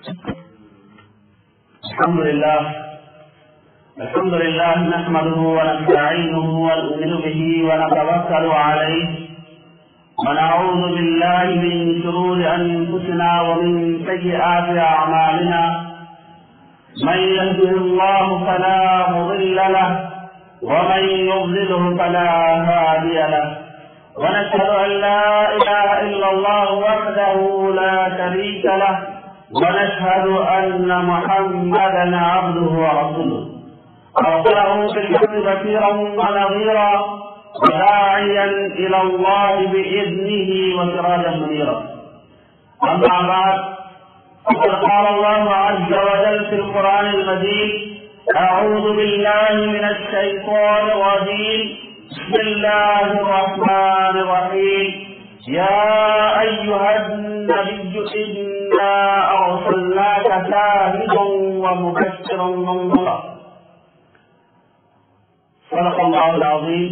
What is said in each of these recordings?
الحمد لله الحمد لله نحمده ونستعينه ونؤمن به ونتوكل عليه ونعوذ بالله من شرور انفسنا ومن سيئات اعمالنا من يهده الله فلا مضل له ومن يضلله فلا هادي له ونشهد ان لا اله الا الله وحده لا شريك له ونشهد أن محمدا عبده ورسوله أرسله بالحق بشيرا ونظيرا وداعيا إلى الله بإذنه وسراجا منيرا أما بعد فقد قال الله عز وجل في القرآن المجيد أعوذ بالله من الشيطان الرجيم بسم الله الرحمن الرحيم يا أيها النبي إنا أرسلناك شاهدا ومبشرا ونذيرا صدق الله العظيم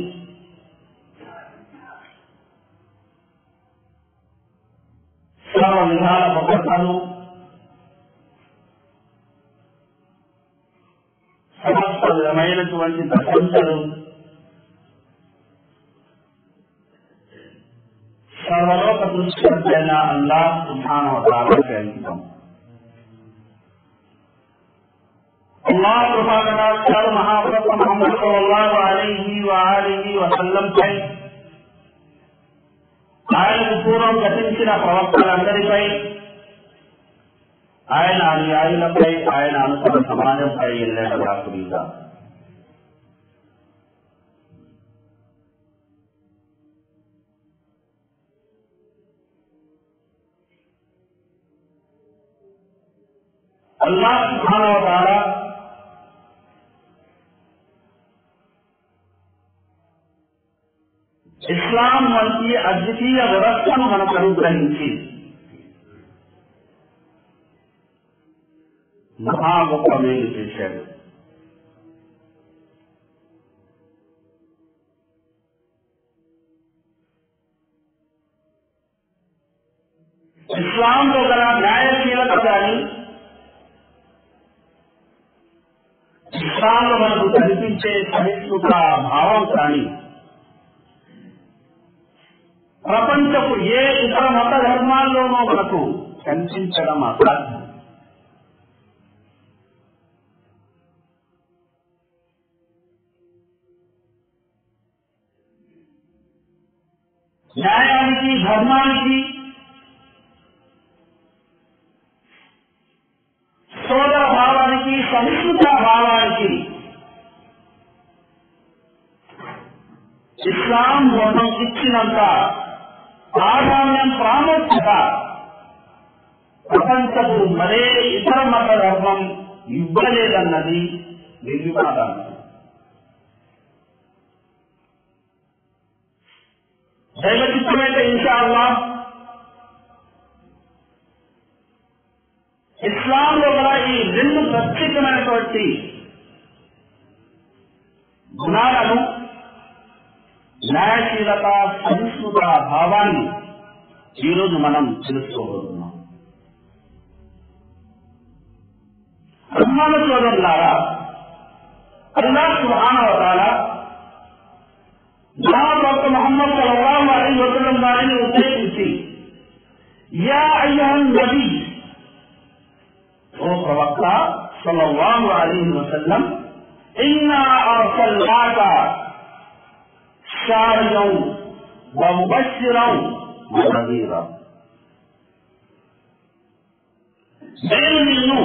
సర్వ విధాల పదార్థాలు సమస్త విధమైనటువంటి ప్రశంసలు సర్వలోక దృష్టిపైన అల్లా సుభానవతాలకి అంకితం అల్లాహ్ కృపాకటాక్షాలు మహాప్రభు మహమ్మద్ సల్లల్లాహు అలైహి వాలిహి వసల్లంపై ఆయనకు పూర్వం గతించిన ప్రవక్తలందరిపై ఆయన అనుయాయులపై ఆయన అనుసర సమాజంపై ఎల్లెడ దాకుడిగా అల్లాహ్ సుబ్హానహు వ తఆలా ఇస్లాం వంటి అద్వితీయ వ్యవస్థను మనకు అనుగ్రహించి మహా గొప్ప మేలు చేశాడు ఇస్లాంలో గల న్యాయశీలత కానీ ఇస్లాంలో మనకు కనిపించే సహిష్ణుత భావం కానీ ప్రపంచపు ఏ ఇతర మత ధర్మాల్లోనూ మనకు కనిపించడం అసాధ్యం న్యాయానికి ధర్మానికి సోదర భావానికి సంస్కృత భావానికి ఇస్లాం మతం ఇచ్చినంత ప్రాధాన్యం ప్రాముఖ్యత ప్రపంచపు మరే ఇతర మత ధర్మం ఇవ్వలేదన్నది నిర్వివాదాంశం దైవ చిత్తమైతే ఇన్షాల్లా ఇస్లాంలో గల ఈ రెండు ప్రత్యేకమైనటువంటి గుణాలను న్యాయశీలత సహిష్ణుత భావాన్ని ఈరోజు మనం తెలుసుకోబోతున్నాం అభిమాన సోదరులారా అల్లా సుహానవతాల మహాప్రవక్త మొహమ్మద్ సల్లల్లాహు అలైహి వసల్లం వారిని ఉద్దేశించి యా అయ్యహన్ నబీ ఓ ప్రవక్త సల్లల్లాహు అలైహి వసల్లం ఇన్నా అర్సల్నాక شاهدا ومبشرا ونذيرا నేను నిన్ను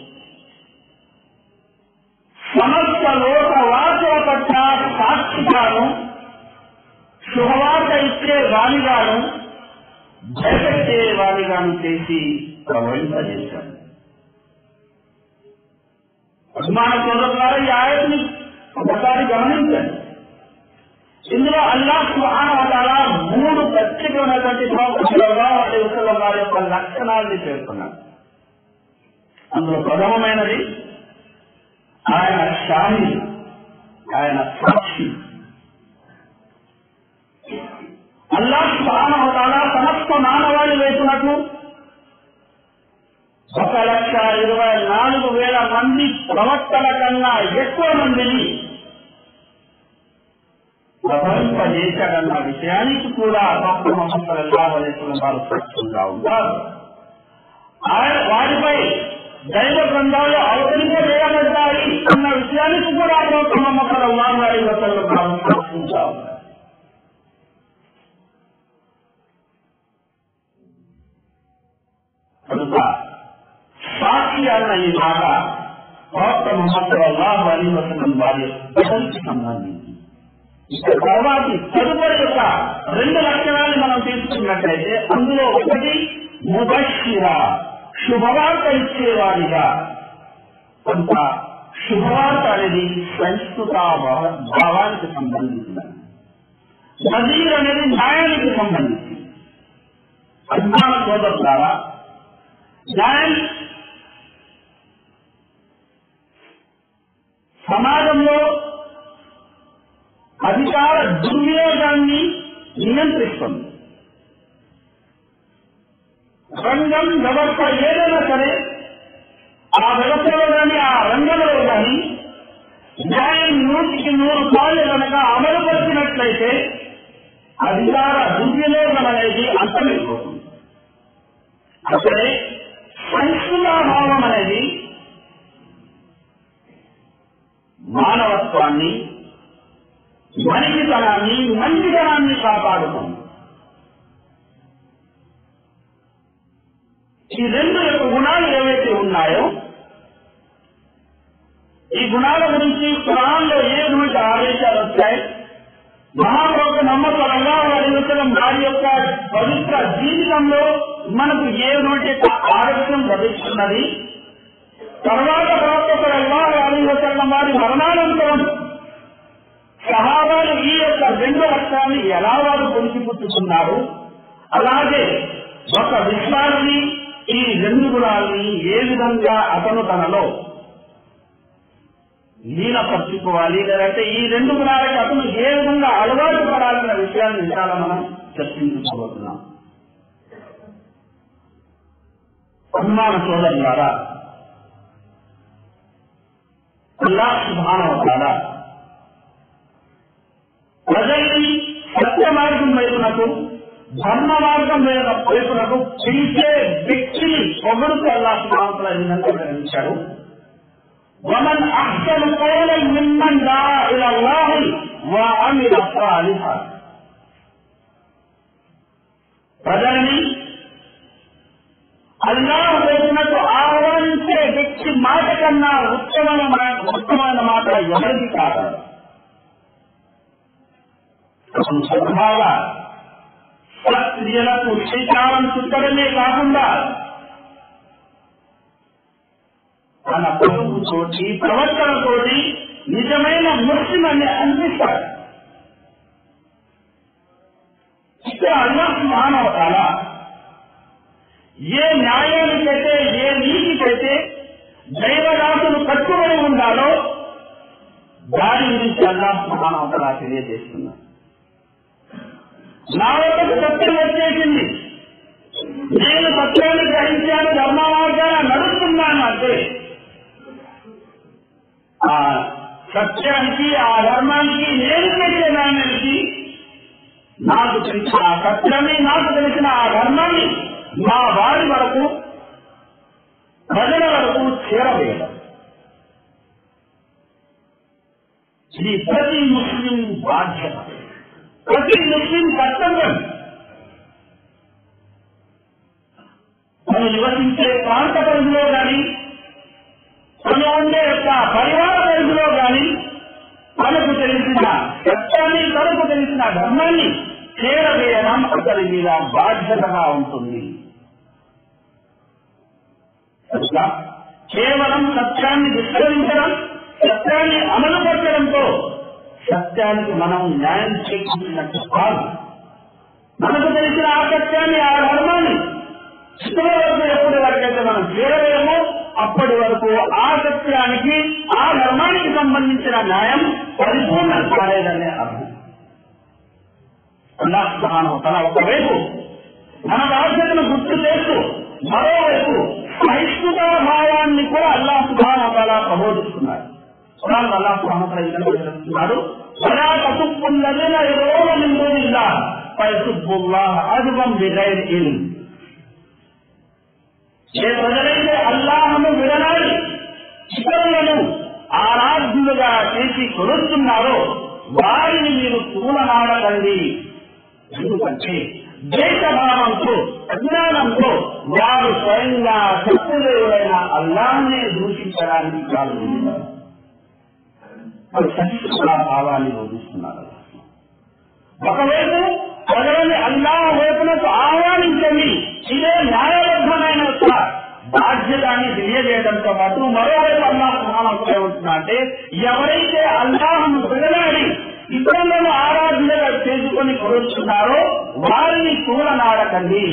సమస్త లోక వాసుల పట్ల సాక్షిగాను శుభవార్త ఇచ్చే వాణిగాను జగచ్చే వాణిగాను చేసి ప్రవహింపజేశాను అభిమాన సోదరులారా ఈ ఆయతని ఒకసారి గమనించండి ఇందులో అల్లాహ్ సుహాన మూడు ప్రత్యేకమైనటువంటి ప్రవక్తల వారి యొక్క లక్షణాలని పేర్కొన్నాడు అందులో ప్రథమమైనది ఆయన షాహి ఆయన సాక్షి అల్లాహ్ సుహాన సమస్త మానవాళి వేసినట్లు ఒక లక్ష ఇరవై నాలుగు వేల మంది ప్రవక్తల కన్నా ఎక్కువ మందిని ప్రపంచదేశాడన్న విషయానికి కూడా డాక్టర్ మొహమ్మద్ సల్లల్లాహు అలైహి వసల్లం వారు సాక్ష్యంగా ఉంటారు ఆయన వారిపై దైవ గ్రంథాలు అవతరింపజేయబడ్డాయి అన్న విషయానికి కూడా డాక్టర్ మొహమ్మద్ సల్లల్లాహు అలైహి వసల్లం వారు సాక్ష్యంగా ఉన్నారు కనుక సాక్షి అన్న ఈ మాట ప్రవక్త మొహమ్మద్ సల్లల్లాహు అలైహి వసల్లం వారి ప్రజలకి సంబంధించి ఇక తర్వాతి తదుపరి యొక్క రెండు లక్షణాలు మనం తీసుకున్నట్లయితే అందులో ఒకటి ముబషిర శుభవార్త ఇచ్చేవాడిగా కొంత శుభవార్త అనేది సంస్కృత భావ- భావానికి సంబంధించినది నజీర్ అనేది న్యాయానికి సంబంధించి అజ్ఞాన సోదరు ద్వారా న్యాయం సమాజంలో అధికార దుర్వినియోగాన్ని నియంత్రిస్తుంది రంగం వ్యవస్థ ఏదైనా సరే ఆ వ్యవస్థలో కానీ ఆ రంగంలో కానీ న్యాయం నూటికి నూరు పాళ్ళు కనుక అమలుపరిచినట్లయితే అధికార దుర్వినియోగం అనేది అంతమైపోతుంది అంటే సంస్కృతాభావం అనేది మానవత్వాన్ని మనిషితనాన్ని మంచితనాన్ని కాపాడుతుంది ఈ రెండు యొక్క గుణాలు ఏవైతే ఉన్నాయో ఈ గుణాల గురించి పురాణంలో ఏ గురించి ఆదేశాలు వచ్చాయి మహాప్రభు నమ్మక రంగావరం వారి యొక్క పవిత్ర జీవితంలో మనకు ఏ నోటి ఆరోగ్యం లభిస్తున్నది తర్వాత ప్రవక్త రంగావరం వారి మరణానంతరం సహాబాలు ఈ యొక్క రెండు లక్ష్యాన్ని ఎలా వారు పొందిపుచ్చుతున్నారు అలాగే ఒక విశ్వాన్ని ఈ రెండు గుణాలని ఏ విధంగా అతను తనలో లీనపరుచుకోవాలి లేదంటే ఈ రెండు గుణాలకి అతను ఏ విధంగా అలవాటు పడాలన్న విషయాన్ని చాలా మనం చర్చించుకోబోతున్నాం అనుమాన సోదరు ద్వారా అల్లా సుభానవతాల ప్రజల్ని సత్య మార్గం వైపునకు ధర్మ మార్గం వైపునకు పిలిచే వ్యక్తిని పొగడుతూ అల్లా సుభానతల ఈ విధంగా గ్రహించాడు ومن أحسن قولا ممن دعا إلى الله وعمل صالحا ప్రజల్ని అల్లాహ్ వైపునకు ఆహ్వానించే వ్యక్తి మాట కన్నా ఉత్తమమైన మాట ఉత్తమమైన మాట ఎవరికి కాదు స్వభావ స్త్రీలకు శ్రీకారం చుట్టడమే కాకుండా తన పలుకుతోటి ప్రవర్తనతోటి నిజమైన ముస్లిం అని అనిపిస్తాడు ఇక్కడ అల్లాహ్ మానవతాల ఏ న్యాయానికైతే ఏ నీతికైతే దైవదాసులు కట్టుబడి ఉండాలో దాని గురించి అల్లాహ్ మహానవతల తెలియజేస్తున్నారు నా వద్దకు సత్యం వచ్చేసింది నేను సత్యాన్ని గ్రహించాను ధర్మ మార్గాన నడుస్తున్నాను అంటే ఆ సత్యానికి ఆ ధర్మానికి నేను పెట్టే నాణ్యానికి నాకు తెలిసిన ఆ సత్యాన్ని నాకు తెలిసిన ఆ ధర్మాన్ని మా వారి వరకు ప్రజల వరకు చేరవేయడం ఇది ప్రతి ముస్లిం బాధ్యత ప్రతి ముస్లిం కర్తవ్యం మనం నివసించే ప్రాంత పరిధిలో కానీ తను ఉండే యొక్క పరివార పరిధిలో కానీ తనకు తెలిసిన సత్యాన్ని తనకు తెలిసిన ధర్మాన్ని చేరవేయడం అతని మీద బాధ్యతగా ఉంటుంది కనుక కేవలం సత్యాన్ని విస్తరించడం సత్యాన్ని అమలుపరచడంతో సత్యానికి మనం న్యాయం చేకూర్చినట్టు కాదు మనకు తెలిసిన ఆ సత్యాన్ని ఆ ధర్మాన్ని చివరి వరకు ఎప్పటి వరకైతే మనం చేరలేమో అప్పటి వరకు ఆ సత్యానికి ఆ ధర్మానికి సంబంధించిన న్యాయం పరిపూర్ణం కాలేదనే అర్థం అల్లాహ్ తన ఒకవైపు మన బాధ్యతను గుర్తు చేస్తూ మరోవైపు సహిష్ణుతా భావాన్ని ఆరాధనని కూడా అల్లాహ్ సుభానతల ప్రబోధిస్తున్నారు ఖురాన్ అల్లాహ్ సుభానతల ఈ విధంగా చెప్తున్నారు ولا تسبوا الذين يدعون من دون الله فيسبوا الله عدوا بغير علم ఏ ప్రజలైతే అల్లాహను విడనాడి ఇతరులను ఆరాధ్యులుగా చేసి కొలుస్తున్నారో వారిని మీరు తూలనాడకండి ఎందుకంటే దేశభావంతో అజ్ఞానంతో వారు స్వయంగా శత్రుదేవుడైన అల్లాహ్నే దూషించడానికి ప్రారంభించారు వాళ్ళు సహిష్ణుల భావాన్ని బోధిస్తున్నారు ఒకవైపు ప్రజలని అల్లాహ్ వైపునకు ఆహ్వానించండి ఇదే న్యాయబద్ధమైన యొక్క బాధ్యతని తెలియజేయడంతో పాటు మరోవైపు అల్లాహ్ సమానంగా ఉంటున్నా అంటే ఎవరైతే అల్లాహను విడనాడి ఇతరులను ఆరాధనగా చేసుకొని కొలుస్తున్నారో వారిని కూలనాడకండి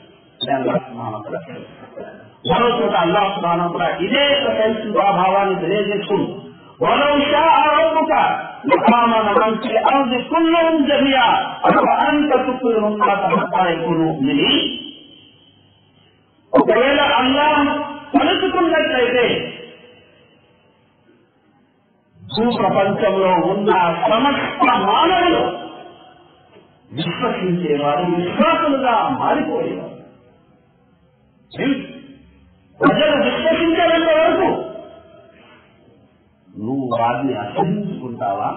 మరో చోట అల్లాహ్ సుబ్హానహు కూడా ఇదే సహిష్ణుల భావాన్ని తెలియజేస్తూ ولو شاء ربك لآمن من في الأرض كلهم جميعا أفأنت تكره الناس حتى يكونوا مؤمنين ఒకవేళ అల్లాహ్ తలుచుకున్నట్లయితే భూప్రపంచంలో ఉన్న సమస్త మానవులు విశ్వసించేవారు విశ్వాసులుగా మారిపోయేవారు ప్రజలు విశ్వసించేంత వరకు నువ్వు వారిని అసహించుకుంటావా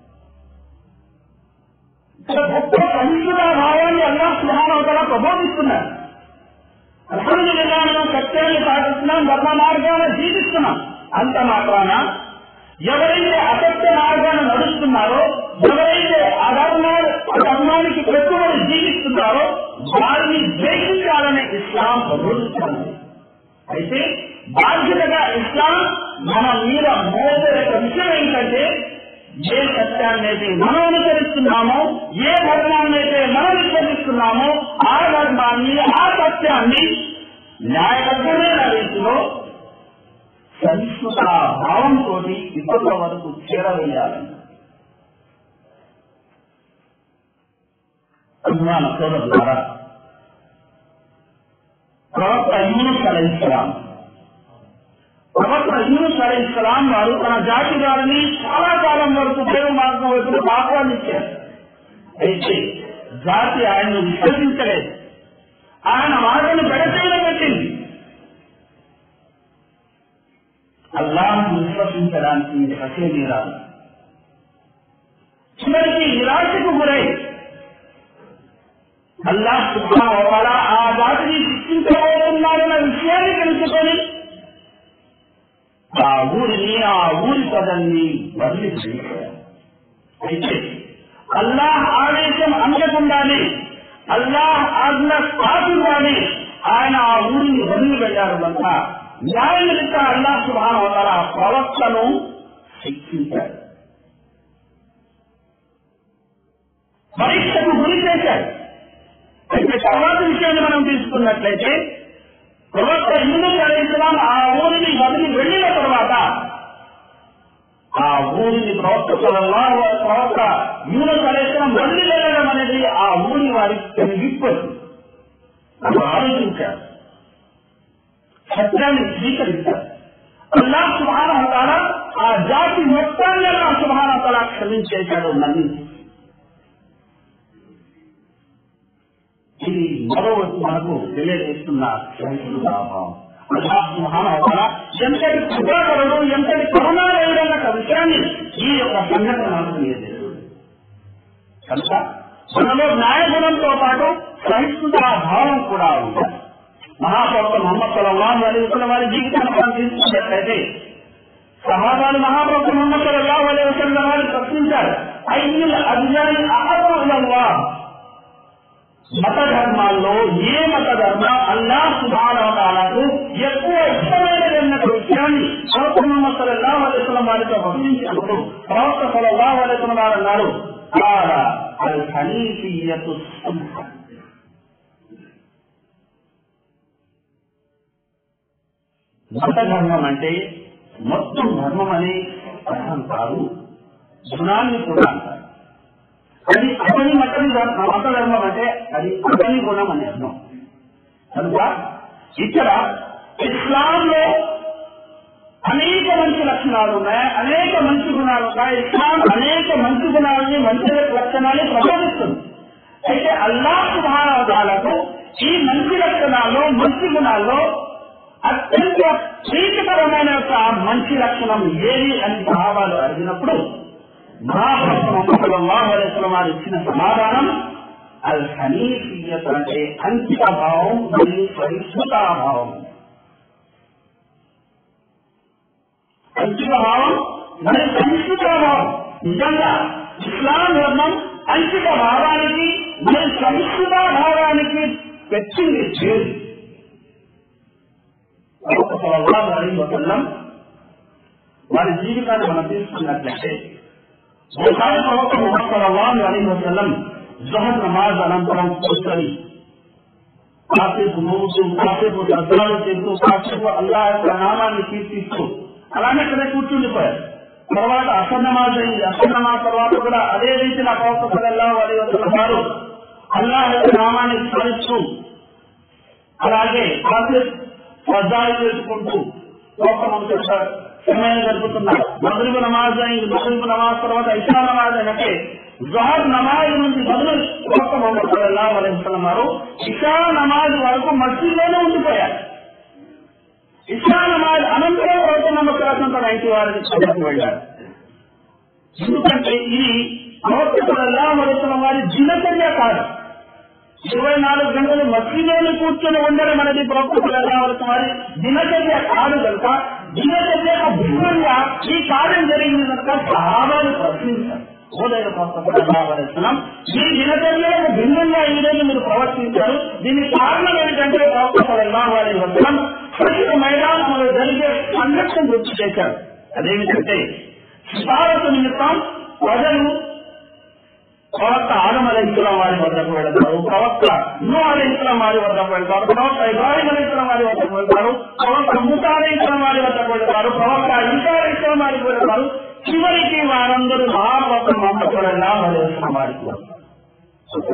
ఇక్కడ గొప్ప సహిష్ణుల భావాన్ని అల్లా సుహానవతల ప్రబోధిస్తున్నారు అల్హమ్దుల్లా మనం సత్యాన్ని పాటిస్తున్నాం ధర్మ మార్గాన్ని జీవిస్తున్నాం అంత మాత్రాన ఎవరైతే అసత్య మార్గాన్ని నడుస్తున్నారో ఎవరైతే అధర్మాలు అధర్మానికి పెట్టుబడి జీవిస్తున్నారో వారిని ద్వేషించాలని ఇస్లాం ప్రబోధిస్తున్నది అయితే బాధ్యతగా ఇస్లాం మన మీద మోసే యొక్క విషయం ఏంటంటే ఏ సత్యాన్నైతే మనం అనుసరిస్తున్నామో ఏ ధర్మాన్నైతే మనం విశ్వసిస్తున్నామో ఆ ధర్మాన్ని ఆ సత్యాన్ని న్యాయబద్ధమైన రీతిలో సంస్కృత భావంతో ఇతరుల వరకు చేరవేయాలి అభిమాన సోదరు ద్వారా ప్రవక్త యూనుస్ అలైహిస్సలాం ప్రవక్త యూనుస్ అలైహిస్సలాం వారు తన జాతి వారిని చాలా కాలం వరకు దేవ మార్గం వైపు ఆహ్వానించారు అయితే జాతి ఆయన్ను విశ్వసించలేదు ఆయన మాటను పెడతేన పెట్టింది అల్లాహ్ను విశ్వసించడానికి ససేమీ రాదు చివరికి నిరాశకు గురై అల్లాహ్ సుబ్హానహు ఆ జాతిని శిక్షించబోతున్నారన్న విషయాన్ని తెలుసుకొని ఆ ఊరిని ఆ ఊరి పదాన్ని వదిలిపెట్టారు అయితే అల్లాహ్ ఆదేశం అందకుండానే అల్లాహ్ ఆజ్ఞ కాకుండానే ఆయన ఆ ఊరిని వదిలి వెళ్ళారు కనుక న్యాయమిత అల్లాహ్ సుభానవతల ప్రవక్తను శిక్షించారు పరీక్షకు గురి చేశారు అయితే తర్వాత విషయాన్ని మనం తీసుకున్నట్లయితే ప్రవక్త యూనుస్ అలైహిస్సలాం ఆ ఊరిని వదిలి వెళ్ళిన తర్వాత ఆ ఊరిని ప్రవక్త సల్లల్లాహు అలైహి ప్రవక్త యూనుస్ అలైహిస్సలాం వదిలి వెళ్ళడం అనేది ఆ ఊరి వారికి తెలియదు అప్పుడు ఆలోచించారు సత్యాన్ని స్వీకరించారు అల్లాహ్ సుబ్హానహు తాలా ఆ జాతి మొత్తాన్ని అల్లాహ్ సుబ్హానహు తాలా క్షమించేశాడు మన్నించి ఇది మరోవైపు మనకు తెలియజేస్తున్న సహిష్ణుల భావం మహానవతల ఎంతటి కృపాకరుడు ఎంతటి కరుణారయుడన్న ఒక విషయాన్ని ఈ యొక్క సంఘటన మనకు తెలియజేస్తుంది కనుక మనలో న్యాయగుణంతో పాటు సహిష్ణుత భావం కూడా ఉండాలి మహాప్రవక్త మొహమ్మద్ సల్లాహు అలీ వసల్లం వారి జీవితాన్ని మనం తీసుకున్నట్లయితే సహాబాలు మహాప్రవక్త మొహమ్మద్ సల్లాహు అలీ వసల్లం వారు ప్రశ్నించారు అయ్యుల్ అజ్ఞాని అహబుల్లా మత ధర్మాల్లో ఏ మత ధర్మం అల్లా సుభానవతాలకు ఎక్కువ ఇష్టమైనదన్న విషయాన్ని ప్రవక్త ముహమ్మద్ సల్లల్లాహు అలైహి వసల్లం వారితో వర్ణించినప్పుడు ప్రవక్త సల్లల్లాహు అలైహి వసల్లం వారు అన్నారు "కాల అల్ హనీఫియతు సున్హ." మత ధర్మం అంటే మొత్తం ధర్మం అనే అర్థం కాదు గుణాన్ని కూడా అంటారు అది అతని మతని మత ధర్మం అంటే అది అతని గుణం అని అర్థం కనుక ఇక్కడ ఇస్లాంలో అనేక మంచి లక్షణాలు ఉన్నాయి అనేక మంచి గుణాలు ఉన్నాయి ఇస్లాం అనేక మంచి గుణాలని మంచి లక్షణాలు ప్రబోధిస్తుంది అయితే అల్లాహ్ సుభానాలకు ఈ మంచి లక్షణాలు మంచి గుణాల్లో అత్యంత ప్రీతికరమైన యొక్క మంచి లక్షణం ఏది అని సహాబాలు అడిగినప్పుడు మహాప్రభు వారు ఇచ్చిన సమాధానం అల్ హనీఫియత అంటే అంకిత భావం మరియు పరిశుతాభావం అంకిత భావం మరియు సంస్కృతాభావం నిజంగా ఇస్లాం ధర్మం అంకిత భావానికి మరియు సంస్కృత భావానికి పెట్టింది పేరు వసల్లం వారి జీవితాన్ని మనం తీసుకున్నట్లయితే ఒకసారి ప్రవక్త ముహమ్మద్ అలీ వసల్లం జహర్ నమాజ్ అనంతరం కూర్చొని కాసేపు నవ్వుతూ కాసేపు శబ్దాలు చేస్తూ కాసేపు అల్లా యొక్క నామాన్ని కీర్తిస్తూ అలానే అక్కడే కూర్చుండిపోయారు తర్వాత అసర్ నమాజ్ అయింది అసర్ నమాజ్ తర్వాత కూడా అదే రీతిలో ప్రవక్త అల్లా అలీ వసల్లం వారు అల్లా యొక్క నామాన్ని స్మరిస్తూ అలాగే కాసేపు శ్రద్ధాలు చేసుకుంటూ లోకం చేస్తారు సమయం గడుపుతున్నారు మధురిపు నమాజ్ అయింది మధురిపు నమాజ్ తర్వాత ఇషా నమాజ్ అంటే జహర్ నమాజ్ నుంచి బదులు ప్రవక్త మొహమ్మద్ సల్లల్లాహు అలైహి వసల్లం వారు ఇషా నమాజ్ వరకు మస్జిద్లోనే ఉండిపోయారు ఇషా నమాజ్ అనంతరం ప్రవక్త మొహమ్మద్ సల్లాహం తన ఇంటి వారిని చదువుకు వెళ్ళారు ఎందుకంటే ఇది ప్రవక్త సల్లల్లాహు అలైహి వసల్లం వారి దినచర్య కాదు ఇరవై నాలుగు గంటలు మసీదులో కూర్చొని ఉండడం అనేది ప్రవక్త వారి దినచర్య కాదు కనుక దినచర్యకు భిన్నంగా ఈ కార్యం జరిగింది కనుక సహాబాలు ప్రశ్నించారు ఓదైన ప్రవక్తం ఈ దినచర్యలకు భిన్నంగా ఈ రోజు మీరు ప్రవర్తించారు దీనికి కారణం ఏంటంటే ప్రవక్త వారి వచనం ప్రతి మైదానంలో జరిగే సంఘర్షణ గుర్తు చేశారు అదేమిటంటే సిఫారసు నిమిత్తం ప్రజలు ప్రవక్త ఆదం అలైస్లాం వారి వద్దకు వెళతారు ప్రవక్త నూ అలైస్లాం వారి వద్దకు వెళ్తారు ప్రవక్త ఇబ్రాహిం అలైస్లాం వారి వద్దకు వెళ్తారు ప్రవక్త మూసా అలైస్లాం వారి వద్దకు వెళ్తారు ప్రవక్త ఇంకా అలైస్లాం వారికి వెళ్తారు చివరికి వారందరూ మహాప్రవక్త మొహమ్మద్ సల్లల్లాహు అలైహి వసల్లం వారికి వస్తారు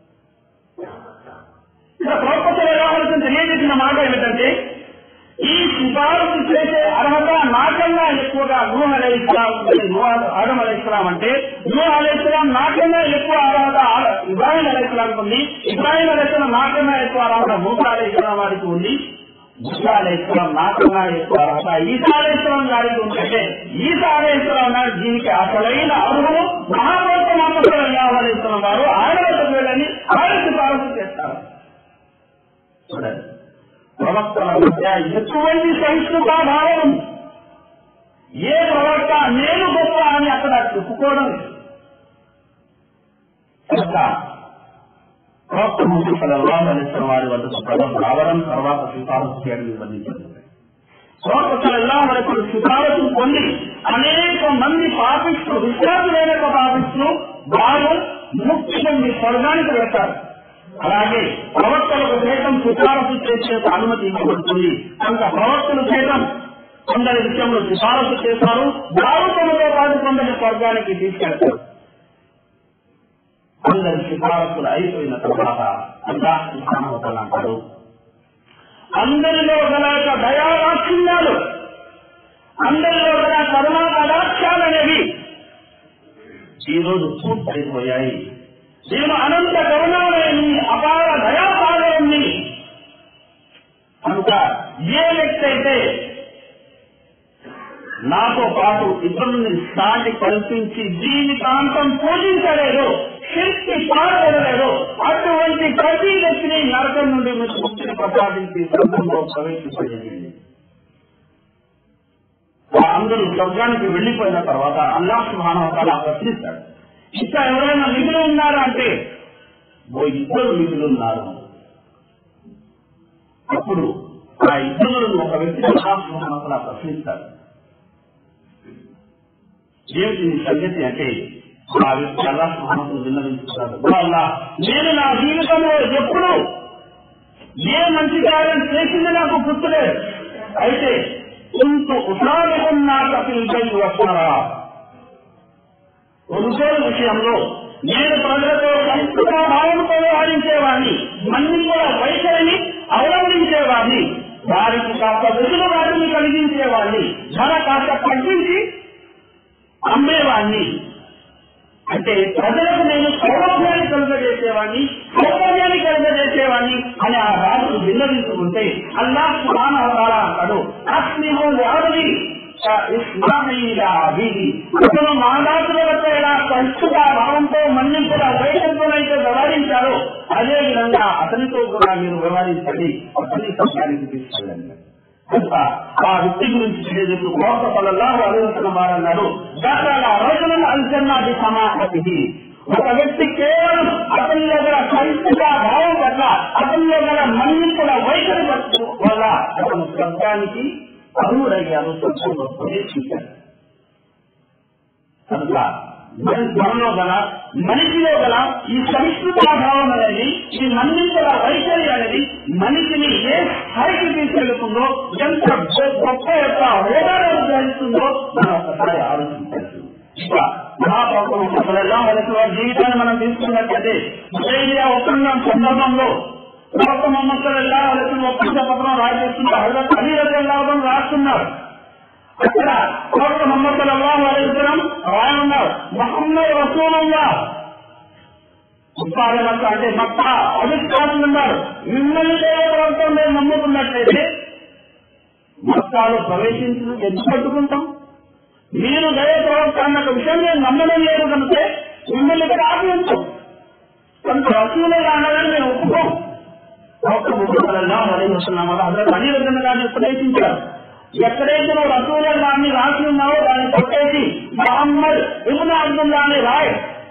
ఇక్కడ ప్రవక్త సల్లల్లాహు అలైహి వసల్లం తెలియజేసిన మాట ఏమిటంటే ఈ సిఫారసు చేసే అర్హత నాకన్నా ఎక్కువగా నూహ్ అలై ఇస్లాం ఆదం అలై ఇస్లాం అంటే నూహ్ అలై ఇస్లాం నాకన్నా ఎక్కువ అర్హత ఇబ్రాహిం అలై ఇస్లాం ఉంది ఇబ్రాహిం అలై ఇస్లాం నాకన్నా ఎక్కువ అర్హత మూసా అలై ఇస్లాం వారికి ఉంది మూసా అలై ఇస్లాం నాకన్నా ఎక్కువ అర్హత ఈసా అలై ఇస్లాం గారికి ఉందంటే ఈసా అలై ఇస్లాం గారు దీనికి అసలైన అర్హులు మహాభారత మహమ్మద్ సల్లల్లాహు అలైహి వసల్లం వారు ఆయన వద్దకు వెళ్ళని ఆయన సిఫారసు చేస్తారు చూడండి ప్రవక్తల మధ్య ఎటువంటి సంస్కృత భావం ఉంది ఏ ప్రవక్త నేను గొప్ప అని అక్కడ చెప్పుకోవడం కనుక ప్రవక్త ముసలల్లాహు అలైహి వారి వద్దకు ప్రజలు రావడం తర్వాత సిఫారసు చేయడం నిర్బంధించింది ప్రవక్త సల్లల్లాహు అలైహి సిఫారసు పొంది అనేక మంది పాపిస్తూ విశ్వాసులైన పాపిస్తూ వారు ముక్తి పొంది స్వర్గానికి వెళ్తారు అలాగే ప్రవక్తలకు సైతం సిఫారసు చేసే అనుమతి ఇవ్వబడుతుంది కనుక ప్రవక్తలు సైతం కొందరి విషయంలో సిఫారసు చేశారు వారు తమతో పాటు కొందరి స్వర్గానికి తీసుకెళ్తారు అందరి సిఫారసులు అయిపోయిన తర్వాత అంటారు అంటారు అందరిలో గల యొక్క దయాదాక్షిణ్యాలు అందరిలో గల కరుణా కటాక్షాలనేవి ఈరోజు పూర్తయిపోయాయి నేను అనంత కరుణాలయని అపార దయాసాగరాన్ని కనుక ఏ వ్యక్తి అయితే నాతో పాటు ఇతరుల్ని సాటి కల్పించి జీవితాంతం పూజించలేదు శక్తి పాడలేదో అటువంటి ప్రతి వ్యక్తిని నరకం నుండి మీకు ముక్తిని ప్రసాదించి స్వర్గంలో ప్రవేశించగలిగింది అందరూ స్వర్గానికి వెళ్లిపోయిన తర్వాత అల్లాహ్ సుహానవతాల ప్రశ్నిస్తాడు ఇంకా ఎవరైనా మిగులు ఉన్నారా అంటే ఓ ఇద్దరు మిగులు ఉన్నారు అప్పుడు ఆ ఇద్దరులను ఒక వ్యక్తి అల్లాహ్ ప్రశ్నిస్తాడు ఏమిటి నీ సంగతి అంటే ఆ వ్యక్తి అల్లాహ్ సుహానతను విన్నవించుకుంటాడు అల్లా నేను నా జీవితంలో ఎప్పుడు ఏ మంచి కార్యం చేసింది నాకు గుర్తులేదు అయితే ఇంత ఉసారకం నాకు అసలు వస్తున్నారా కొనుగోలు విషయంలో నేను ప్రజలతో సంస్కృత భావంతో వ్యవహరించేవాడిని మన్నింపుల వైఖరిని అవలంబించేవాడిని వారికి కాస్త వెసులుబాటుని కలిగించేవాడిని కానీ ధర కాస్త తగ్గించి అమ్మేవాడిని అంటే ప్రజలకు నేను సౌలభ్యాన్ని కలుగజేసేవాడిని సౌకర్యాన్ని కలుగజేసేవాడిని అని ఆ రాజు విన్నవించుకుంటే అల్లా సుమాన అవతారా అంటాడు అస్మిహో ఎవరి వీధి అతను మాదాసులతో ఎలా సంస్కృత భావంతో మన్నింపుగా వైద్యంతోనైతే వ్యవహరించారో అదే విధంగా అతనితో కూడా మీరు వ్యవహరించండి అతని సత్యానికి తీసుకెళ్ళండి కనుక ఆ వ్యక్తి గురించి తెలియజేస్తూ కోట పదల్లా అడుగుతున్న వారన్నారు రకాల రోజుల అంచనాది సమాపతి ఒక వ్యక్తి కేవలం అతనిలో గల సంస్కృత భావం పట్ల అతనిలో గల మన్నింపుల వైఖరి వల్ల అతను స్వర్గానికి అర్హుడయ్యారు స్వర్గంలో ప్రవేశించారు కనుక మనలో గల మనిషిలో గల ఈ సంస్కృత భావం అనేది ఈ మన్నింపుల వైఖరి అనేది మనిషిని ఏ స్థాయికి తీసుకెళ్తుందో ఎంత గొప్ప యొక్క హోదాలో గ్రహిస్తుందో మనం ఒకసారి ఆలోచించాల్సి ఇక మహాప్రభుత్వం వారి జీవితాన్ని మనం తీసుకున్నట్లయితే ఉదయ ఒప్పందం సందర్భంలో ప్రవక్త మొహమ్మద్ వారికి ఒప్పంద పత్రం రాజేస్తున్నారు హజరత్ అలీ రజల్లాహం రాస్తున్నారు అక్కడ ప్రవక్త మొహమ్మద్ అల్లాహ్ అలైహిస్సలాం రాయన్నారు మహమ్మద్ రసూలుల్లా ఉత్పాదన అంటే మక్క అధిష్టానం ఉన్నారు మిమ్మల్ని ప్రవక్తం మేము నమ్ముకున్నట్లయితే మక్కాలో ప్రవేశించిన ఎందుకు పట్టుకుంటాం మీరు దయ ప్రవక్త అన్న ఒక విషయం నేను నమ్మడం లేదు కనుక మిమ్మల్ని ఇక్కడ ఆపించం కొంత రసూలే అన్నదని నేను ఒప్పుకోం ప్రవక్త ముఖ్యంగా అలైహిస్సలాం హజరత్ అలీ రజన్ గారిని ఉపదేశించారు ఎక్కడైతే నువ్వు రసూల దాన్ని రాసి ఉన్నావో దాన్ని కొట్టేసి మహమ్మద్ ఇబ్న అబ్దుల్లాని రాయ్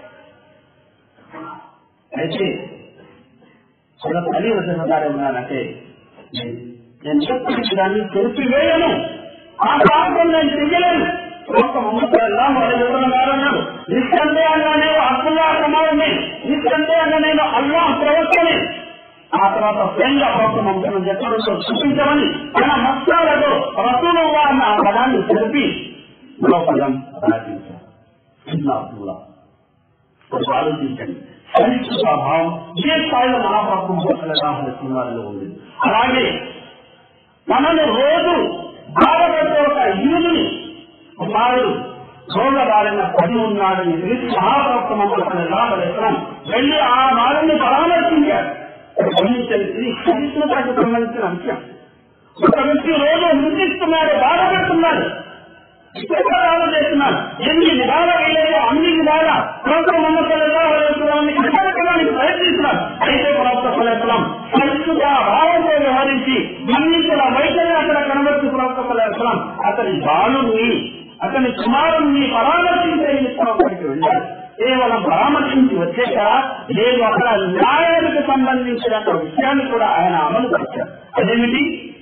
అయితే హజరత్ అలీ రజన్ గారు ఏమన్నారంటే నేను చెప్పిన దాన్ని తెలిపివేయను ఆ ప్రాంతం నేను చెయ్యలేను ఒక ముమ్మల్లా వారి వివరణ గారన్నాడు నిస్సందేహంగా నేను అబ్దుల్లా సమాజమే నిస్సందేహంగా నేను అల్లా ప్రవక్తనే ఆ తర్వాత స్వయంగా ప్రవక్త మమ్మల్ని చెప్పడంలో చూపించమని తన మస్తాలతో రసూలుగా అన్న ఆ పదాన్ని తెలిపి మరో పదం రాజించారు అబ్దుల్లా కొంచెం ఆలోచించండి సరిచుత భావం ఏ స్థాయిలో మహాప్రభు వారిలో ఉంది అలాగే మనల్ని రోజు బాధపడే ఒక యూదుని కుమారుడు రోగబారిన పడి ఉన్నాడని తెలిసి మహాప్రభు మమ్మల్ని వెళ్ళి ఆ వారిని పరామర్శించారు గమనించండి ఇది సహిష్ణుతకు సంబంధించిన అంశం ఒక వ్యక్తి రోజు నిందిస్తున్నాడు బాధపెడుతున్నాడు విధాలు చేస్తున్నారు ఎన్ని విధాల వేయలేదో అన్ని విధాల ప్రవక్త మమ్మల్ని కట్టడానికి ప్రయత్నిస్తున్నారు అయితే ప్రవక్త ఫలస్లం సంస్కృత భావంతో వ్యవహరించి మన్నించిన వైఖరి అక్కడ కనబడుతూ ప్రవక్త ఫలస్లం అతని బాలుని అతని కుమారుణ్ణి పరామర్శించే నిమిత్తం అక్కడికి వెళ్ళారు కేవలం పరామర్శించి వచ్చేక లేదు అక్కడ న్యాయానికి సంబంధించిన విషయాన్ని కూడా ఆయన అమలు పరిచారు అదేమిటి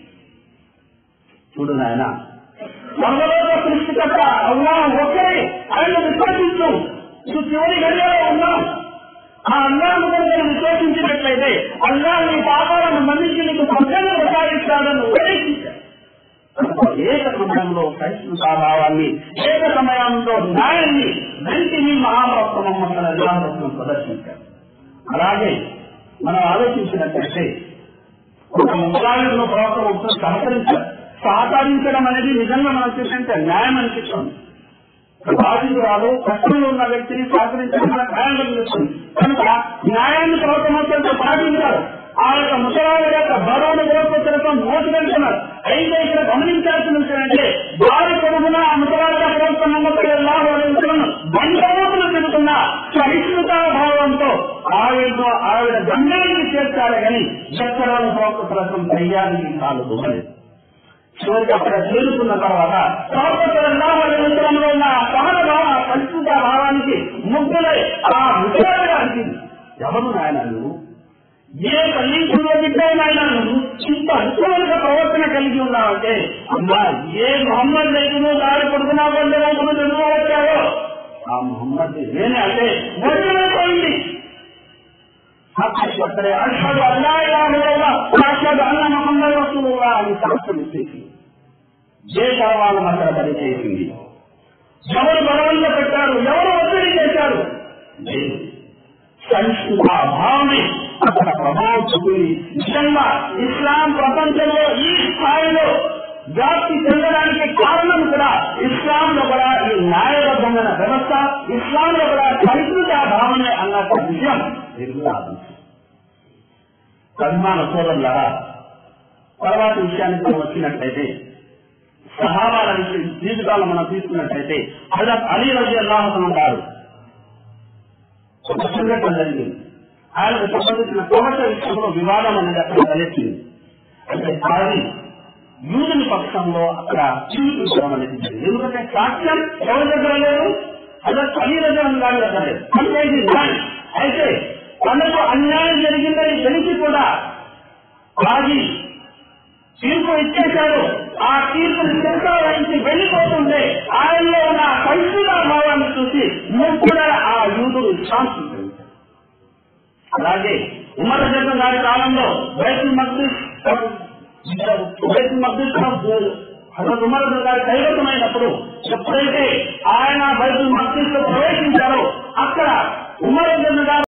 చూడు నాయన సర్వలోక సృష్టికర్త అల్లా ఒక్కరే ఆయన విశ్వసించు నువ్వు చివరి గడియలో ఉన్నావు ఆ అల్లాను కనుక విశ్వసించినట్లయితే అల్లా నీ పాపాలను మన్నించి నీకు స్వర్గాన్ని ప్రసాదిస్తాడని ఉపదేశించారు ఏక సమయంలో సహిష్ణుతా భావాన్ని ఏక సమయంలో న్యాయాన్ని వెంటనే మహాప్రభు ప్రదర్శించారు అలాగే మనం ఆలోచించినట్లయితే ఒక ముసలాలను ప్రవర్తన సహకరించారు సహకరించడం అనేది నిజంగా మనం చూసినంటే న్యాయం అనిపిస్తుంది బాధితురాలు కష్టంలో ఉన్న వ్యక్తిని సహకరించడం మన న్యాయం కనిపిస్తుంది కనుక న్యాయాన్ని ప్రవర్తన పాటించారు ఆ యొక్క ముసలాల యొక్క బరువును ఓర్పుతలతో మోసుకెళ్తున్నారు అయితే ఇక్కడ గమనించాల్సిన విషయం అంటే వారి పొరుగున ఆ ముసలాల ప్రవర్తన బండమూపులు తిరుగుతున్న సహిష్ణుతా భావంతో ఆవిడ ఆవిడ గంగానికి చేర్చాలి కానీ చక్రాల ప్రవర్తన దయ్యానికి కాలు దుమ్మలేదు చివరికి అక్కడ చేరుకున్న తర్వాత సంవత్సరంలో ఉన్న సహన భావ పరిస్థితి భావానికి ముగ్గులై ఆ ముసలాగా అనిపింది ఎవరు నాయన నువ్వు ఏ తల్లింపులో బిడ్డైనా నువ్వు ఇంత అద్భుతమైన ప్రవర్తన కలిగి ఉన్నావంటే అమ్మా ఏ మొహమ్మద్ రైతును దారి పడుకున్నా వంద రైతులు తెలుగు వచ్చావో ఆ మొహమ్మద్ నేనే అంటే మొదలైపోయింది అక్కడే అషాదు అల్లా అషాదు అన్న మొహమ్మద్ రసూలుగా అని సాక్ష్యం ఇచ్చేసి ఏ కరవాళ్ళం అక్కడ పనిచేసింది ఎవరు బలవంత పెట్టారు ఎవరు ఒత్తిడి చేశారు లేదు సంస్కృత భావమే అక్కడ ప్రభావం చూపింది నిజంగా ఇస్లాం ప్రపంచంలో ఈ స్థాయిలో వ్యాప్తి చెందడానికి కారణం ఇస్లాంలో కూడా ఈ న్యాయబద్ధమైన వ్యవస్థ ఇస్లాంలో కూడా పరిస్థితి ఆ భావనే అన్న విషయం నిర్మలాదు అభిమాన సోదరులారా తర్వాత విషయానికి మనం వచ్చినట్లయితే సహాబాల విషయం జీవితాలు మనం తీసుకున్నట్లయితే హజరత్ అలీ రజీ అల్లాహం గారు ఒక సంఘటన జరిగింది ఆయనకు సంబంధించిన కోమట విషయంలో వివాదం అనేది అక్కడ తలెత్తింది అంటే అది యూదుని పక్షంలో అక్కడ చూపించడం అనేది జరిగింది ఎందుకంటే సాక్ష్యం ఎవరి దగ్గర లేదు హజరత్ అలీ రజీ గారి దగ్గర లేదు అంటే ఇది న్యాయం అయితే తనకు అన్యాయం జరిగిందని తెలిసి కూడా రాజీ తీర్పు ఇచ్చేశారు ఆ తీర్పుని వహించి వెళ్ళిపోతుంటే ఆయనలో ఉన్న పరిస్థితుల భావాన్ని చూసి నువ్వు కూడా ఆ యూదుడు ఇస్లాం స్వీకరించారు అలాగే ఉమర్ జగన్ గారి కాలంలో బైతుల్ మక్దీస్ బైతుల్ మక్దీస్ హజరత్ ఉమర్ గారి కైవసమైనప్పుడు ఎప్పుడైతే ఆయన బైతుల్ మక్దీస్ లో ప్రవేశించారో అక్కడ ఉమర్ జగన్ గారు